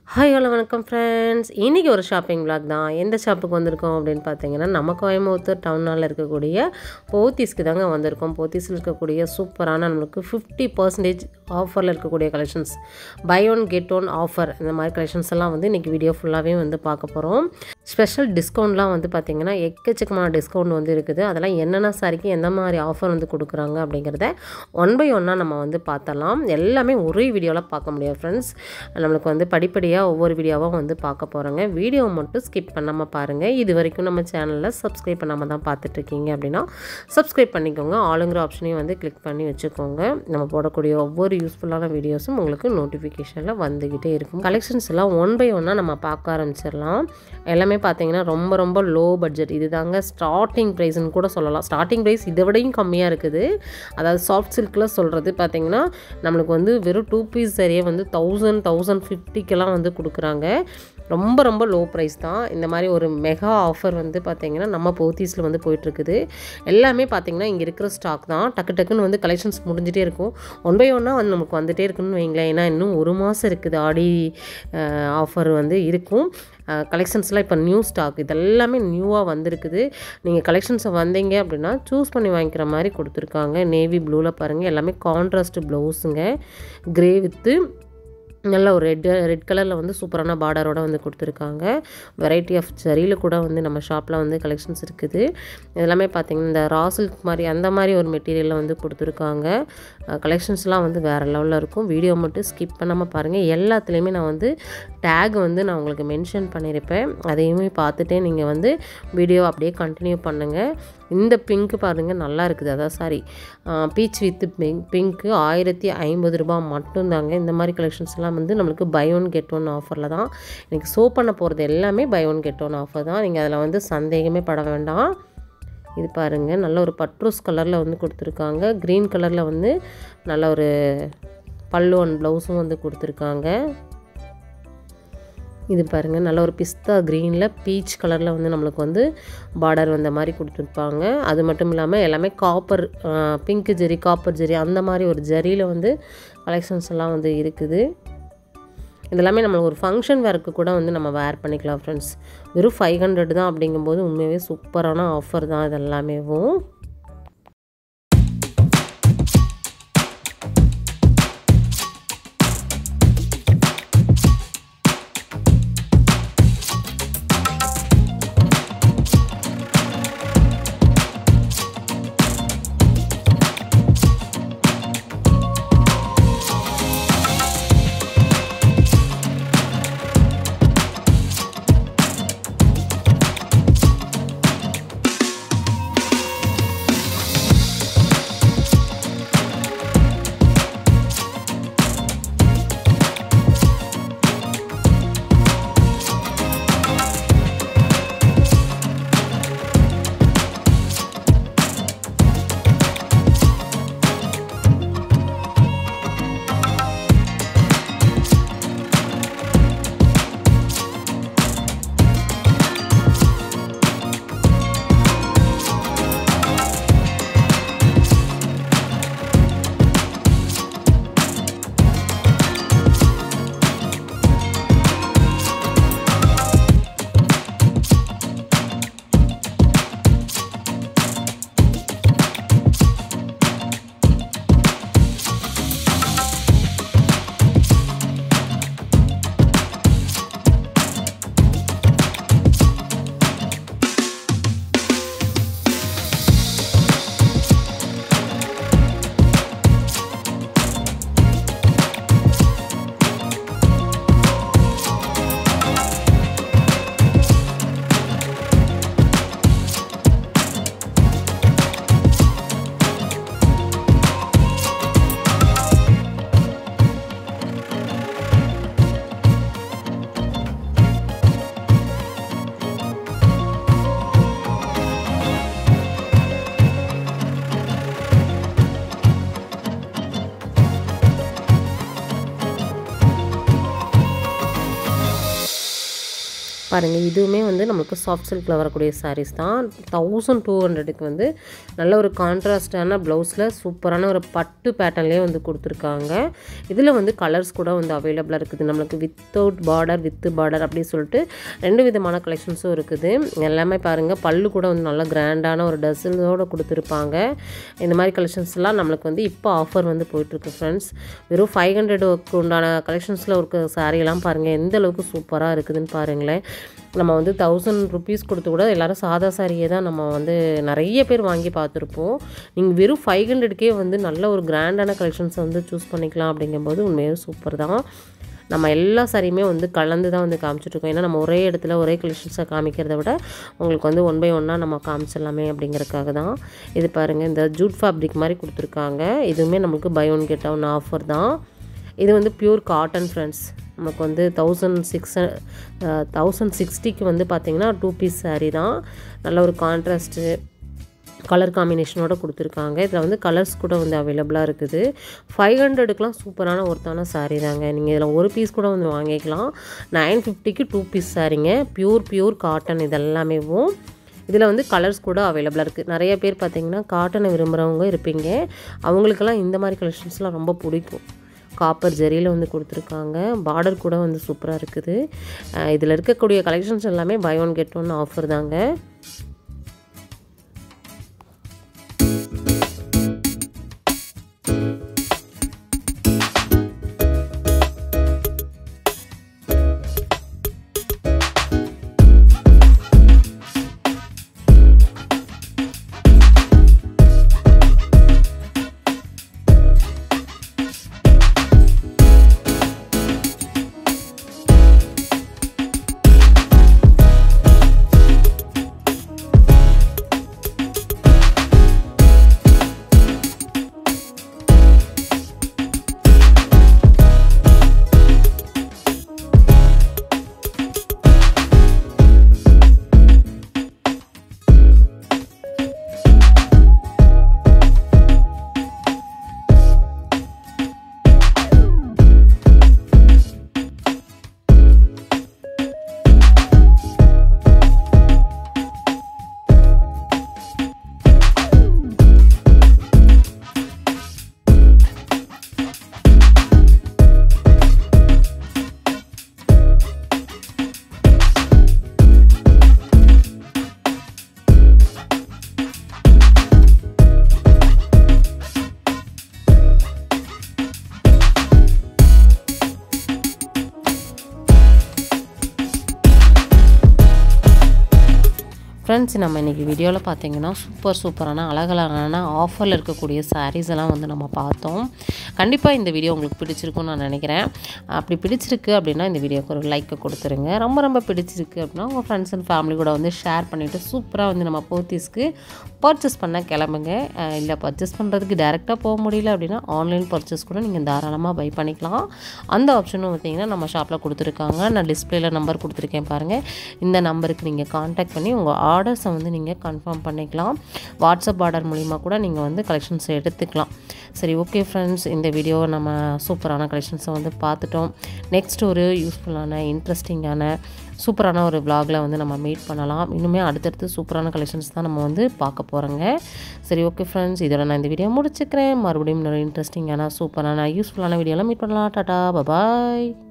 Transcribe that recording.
hi hello வணக்கம் friends இன்றைக்கி ஒரு ஷாப்பிங் vlog தான் எந்த ஷாப்புக்கு வந்திருக்கோம் அப்படின்னு பார்த்தீங்கன்னா நம்ம கோயம்புத்தூர் டவுனால் இருக்கக்கூடிய போத்தீஸ்க்கு தாங்க வந்திருக்கோம் போத்தீஸில் இருக்கக்கூடிய சூப்பரான நம்மளுக்கு ஃபிஃப்டி பர்சன்டேஜ் ஆஃபரில் இருக்கக்கூடிய collections buy one get one offer இந்த மாதிரி கலெக்ஷன்ஸ் எல்லாம் வந்து இன்றைக்கி வீடியோ ஃபுல்லாகவே வந்து பார்க்க போகிறோம் ஸ்பெஷல் டிஸ்கவுண்ட்லாம் வந்து பார்த்திங்கன்னா எக்கச்சக்கமான டிஸ்கவுண்ட் வந்து இருக்குது அதெல்லாம் என்னென்ன சாரிக்கு எந்த மாதிரி ஆஃபர் வந்து கொடுக்குறாங்க அப்படிங்கிறத ஒன் பை ஒன்னாக நம்ம வந்து பார்த்தலாம் எல்லாமே ஒரே வீடியோவில் பார்க்க முடியாது ஃப்ரெண்ட்ஸ் நம்மளுக்கு வந்து படிப்படியாக ஒவ்வொரு வீடியோவாக வந்து பார்க்க போகிறோங்க வீடியோ மட்டும் ஸ்கிப் பண்ணாமல் பாருங்கள் இது வரைக்கும் நம்ம சேனலில் சப்ஸ்கிரைப் பண்ணாமல் தான் பார்த்துட்ருக்கீங்க அப்படின்னா சப்ஸ்கிரைப் பண்ணிக்கோங்க ஆளுங்கிற ஆப்ஷனையும் வந்து கிளிக் பண்ணி வச்சுக்கோங்க நம்ம போடக்கூடிய ஒவ்வொரு யூஸ்ஃபுல்லான வீடியோஸும் உங்களுக்கு நோட்டிஃபிகேஷனில் வந்துக்கிட்டே இருக்கும் கலெக்ஷன்ஸ் எல்லாம் ஒன் பை ஒன்னாக நம்ம பார்க்க ஆரம்பிச்சிடலாம் எல்லாமே பார்த்தீங்கன்னா ரொம்ப ரொம்ப லோ பட்ஜெட் இது தாங்க ஸ்டார்டிங் ப்ரைஸ்னு கூட சொல்லலாம் ஸ்டார்டிங் ப்ரைஸ் இதை விடையும் கம்மியாக இருக்குது அதாவது சாஃப்ட் சில்கில் சொல்கிறது பார்த்தீங்கன்னா நம்மளுக்கு வந்து வெறும் டூ பீஸ் சரியே வந்து தௌசண்ட் தௌசண்ட் ஃபிஃப்டிக்கெல்லாம் வந்து கொடுக்குறாங்க ரொம்ப ரொம்ப லோ ப்ரைஸ் தான் இந்த மாதிரி ஒரு மெகா ஆஃபர் வந்து பார்த்திங்கன்னா நம்ம போத்தீஸில் வந்து போயிட்டுருக்குது எல்லாமே பார்த்திங்கன்னா இங்கே இருக்கிற ஸ்டாக் தான் டக்கு டக்குன்னு வந்து கலெக்ஷன்ஸ் முடிஞ்சிட்டே இருக்கும் ஒன் பை ஒன்னாக வந்து நமக்கு வந்துகிட்டே இருக்குன்னு வைங்களேன் ஏன்னா இன்னும் ஒரு மாதம் இருக்குது ஆடி ஆஃபர் வந்து இருக்கும் கலெக்ஷன்ஸ்லாம் இப்போ நியூ ஸ்டாக் இதெல்லாமே நியூவாக வந்திருக்குது நீங்கள் கலெக்ஷன்ஸை வந்தீங்க அப்படின்னா சூஸ் பண்ணி வாங்கிக்கிற மாதிரி கொடுத்துருக்காங்க நேவி ப்ளூவில் பாருங்கள் எல்லாமே கான்ட்ராஸ்ட் ப்ளவுஸுங்க க்ரே வித்து நல்ல ஒரு ரெட் ரெட் கலரில் வந்து சூப்பரான பார்டரோட வந்து கொடுத்துருக்காங்க வெரைட்டி ஆஃப் ஜரியில் கூட வந்து நம்ம ஷாப்பில் வந்து கலெக்ஷன்ஸ் இருக்குது இதெல்லாமே பார்த்திங்கன்னா இந்த ரா சில்க் மாதிரி அந்த மாதிரி ஒரு மெட்டீரியலில் வந்து கொடுத்துருக்காங்க கலெக்ஷன்ஸ்லாம் வந்து வேறு லெவலில் இருக்கும் வீடியோ மட்டும் ஸ்கிப் பண்ணாமல் பாருங்கள் எல்லாத்துலேயுமே நான் வந்து டேக் வந்து நான் உங்களுக்கு மென்ஷன் பண்ணியிருப்பேன் அதையுமே பார்த்துட்டே நீங்கள் வந்து வீடியோ அப்படியே கண்டினியூ பண்ணுங்கள் இந்த பிங்க்கு பாருங்கள் நல்லா இருக்குது அதான் sari peach with pink pink ஆயிரத்தி ஐம்பது ரூபா மட்டும்தாங்க இந்த மாதிரி கலெக்ஷன்ஸ்லாம் வந்து நம்மளுக்கு பை ஒன் கெட் ஒன் ஆஃபரில் தான் எனக்கு சோ பண்ண போகிறது எல்லாமே buy one get one offer தான் நீங்கள் அதில் வந்து சந்தேகமே பட வேண்டாம் இது பாருங்கள் நல்ல ஒரு பட்ரோஸ் கலரில் வந்து கொடுத்துருக்காங்க க்ரீன் கலரில் வந்து நல்ல ஒரு பல்லு ஒன் ப்ளவுஸும் வந்து கொடுத்துருக்காங்க இது பாருங்கள் நல்ல ஒரு பிஸ்தா க்ரீனில் பீச் கலரில் வந்து நம்மளுக்கு வந்து பார்டர் வந்த மாதிரி கொடுத்துருப்பாங்க அது மட்டும் இல்லாமல் எல்லாமே copper pink zari copper zari அந்த மாதிரி ஒரு ஜரியில் வந்து கலெக்ஷன்ஸ் எல்லாம் வந்து இருக்குது இதெல்லாமே நம்ம ஒரு ஃபங்க்ஷன் வேருக்கு கூட வந்து நம்ம வேர் பண்ணிக்கலாம் ஃப்ரெண்ட்ஸ் வெறும் ஃபைவ் ஹண்ட்ரட் தான் அப்படிங்கும்போது உண்மையாகவே சூப்பரான ஆஃபர் தான் இதெல்லாமேவும் பாருங்கள் இதுவுமே வந்து நம்மளுக்கு சாஃப்ட் சில்கில் வரக்கூடிய சாரீஸ் தான் தௌசண்ட் டூ ஹண்ட்ரடுக்கு வந்து நல்ல ஒரு கான்ட்ராஸ்டான ப்ளவுஸில் சூப்பரான ஒரு பட்டு பேட்டர்ன்லேயே வந்து கொடுத்துருக்காங்க இதில் வந்து கலர்ஸ் கூட வந்து அவைலபிளாக இருக்குது நம்மளுக்கு வித்தவுட் பார்டர் வித்து பார்டர் அப்படி சொல்லிட்டு ரெண்டு விதமான கலெக்ஷன்ஸும் இருக்குது எல்லாமே பாருங்கள் பல்லு கூட வந்து நல்லா கிராண்டான ஒரு டசிலோடு கொடுத்துருப்பாங்க இந்த மாதிரி கலெக்ஷன்ஸ்லாம் நம்மளுக்கு வந்து இப்போ ஆஃபர் வந்து போயிட்டுருக்கு ஃப்ரெண்ட்ஸ் வெறும் ஃபைவ் ஹண்ட்ரடுக்கு உண்டான கலெக்ஷன்ஸில் இருக்க சாரீலாம் பாருங்கள் எந்த அளவுக்கு சூப்பராக இருக்குதுன்னு பாருங்களேன் நம்ம வந்து தௌசண்ட் ருபீஸ் கொடுத்து கூட எல்லோரும் சாதா சாரியே தான் நம்ம வந்து நிறைய பேர் வாங்கி பார்த்துருப்போம் நீங்கள் வெறும் ஃபைவ் ஹண்ட்ரட்கே வந்து நல்ல ஒரு கிராண்டான கலெக்ஷன்ஸை வந்து சூஸ் பண்ணிக்கலாம் அப்படிங்கும்போது உண்மையாக சூப்பர் தான் நம்ம எல்லா சாரியுமே வந்து கலந்து தான் வந்து காமிச்சிட்ருக்கோம் ஏன்னா நம்ம ஒரே இடத்துல ஒரே கலெக்ஷன்ஸை காமிக்கிறத விட உங்களுக்கு வந்து ஒன் பை ஒன்னாக நம்ம காமிச்சிடலாமே அப்படிங்கிறதுக்காக தான் இது பாருங்கள் இந்த ஜூட் ஃபேப்ரிக் மாதிரி கொடுத்துருக்காங்க இதுவுமே நமக்கு buy one get one offer தான் இது வந்து பியூர் காட்டன் ஃப்ரெண்ட்ஸ் நமக்கு வந்து தௌசண்ட் சிக்ஸ் தௌசண்ட் சிக்ஸ்டிக்கு வந்து பார்த்திங்கன்னா டூ பீஸ் சாரீ தான் நல்ல ஒரு கான்ட்ராஸ்ட்டு கலர் காம்பினேஷனோட கொடுத்துருக்காங்க இதில் வந்து கலர்ஸ் கூட வந்து அவைலபிளாக இருக்குது ஃபைவ் ஹண்ட்ரடுக்குலாம் சூப்பரான ஒருத்தான சாரீ தாங்க நீங்கள் இதில் ஒரு பீஸ் கூட வந்து வாங்கிக்கலாம் நைன் ஃபிஃப்டிக்கு டூ பீஸ் சாரீங்க பியூர் பியூர் காட்டன் இதெல்லாமேவும் இதில் வந்து கலர்ஸ் கூட அவைலபிளாக இருக்குது நிறைய பேர் பார்த்திங்கன்னா காட்டனை விரும்புகிறவங்க இருப்பீங்க அவங்களுக்கெல்லாம் இந்த மாதிரி கலெக்ஷன்ஸ்லாம் ரொம்ப பிடிக்கும் காப்பர் ஜெரியில் வந்து கொடுத்துருக்காங்க பார்டர் கூட வந்து சூப்பராக இருக்குது இதில் இருக்கக்கூடிய கலெக்ஷன்ஸ் எல்லாமே buy one get one offer தாங்க ஃப்ரெண்ட்ஸ் நம்ம இன்றைக்கி வீடியோவில் பார்த்தீங்கன்னா சூப்பர் சூப்பரான அழகழகான ஆஃபரில் இருக்கக்கூடிய சாரீஸ் எல்லாம் வந்து நம்ம பார்த்தோம் கண்டிப்பாக இந்த வீடியோ உங்களுக்கு பிடிச்சிருக்கும்னு நான் நினைக்கிறேன் அப்படி பிடிச்சிருக்கு அப்படின்னா இந்த வீடியோக்கு ஒரு லைக்கை கொடுத்துருங்க ரொம்ப ரொம்ப பிடிச்சிருக்கு அப்படின்னா உங்கள் ஃப்ரெண்ட்ஸ் அண்ட் ஃபேமிலி கூட வந்து ஷேர் பண்ணிவிட்டு சூப்பராக வந்து நம்ம போத்தீஸ்க்கு பர்ச்சேஸ் பண்ண கிளம்புங்க இல்லை பர்ச்சேஸ் பண்ணுறதுக்கு டேரெக்டாக போக முடியல அப்படின்னா ஆன்லைன் பர்ச்சேஸ் கூட நீங்கள் தாராளமாக பை பண்ணிக்கலாம் அந்த ஆப்ஷனும் பார்த்தீங்கன்னா நம்ம ஷாப்பில் கொடுத்துருக்காங்க நான் டிஸ்பிளேல நம்பர் கொடுத்துருக்கேன் பாருங்கள் இந்த நம்பருக்கு நீங்கள் காண்டாக்ட் பண்ணி உங்கள் ஆர்டர்ஸை வந்து நீங்கள் கன்ஃபார்ம் பண்ணிக்கலாம் வாட்ஸ்அப் ஆர்டர் மூலிமா கூட நீங்கள் வந்து கலெக்ஷன்ஸ் எடுத்துக்கலாம் சரி ஓகே ஃப்ரெண்ட்ஸ் இந்த வீடியோ நம்ம சூப்பரான கலெக்ஷன்ஸை வந்து பார்த்துட்டோம் நெக்ஸ்ட் ஒரு யூஸ்ஃபுல்லான இன்ட்ரெஸ்டிங்கான சூப்பரான ஒரு vlogல வந்து நம்ம மீட் பண்ணலாம் இன்னுமே அடுத்தடுத்து சூப்பரான கலெக்ஷன்ஸ் தான் நம்ம வந்து பார்க்க போகிறோங்க சரி ஓகே ஃப்ரெண்ட்ஸ் இதோட நான் இந்த வீடியோ முடிச்சுக்கிறேன் மறுபடியும் இன்னொரு இன்ட்ரெஸ்டிங்கான சூப்பரான யூஸ்ஃபுல்லான வீடியோலாம் மீட் பண்ணலாம் டாட்டா பபாய்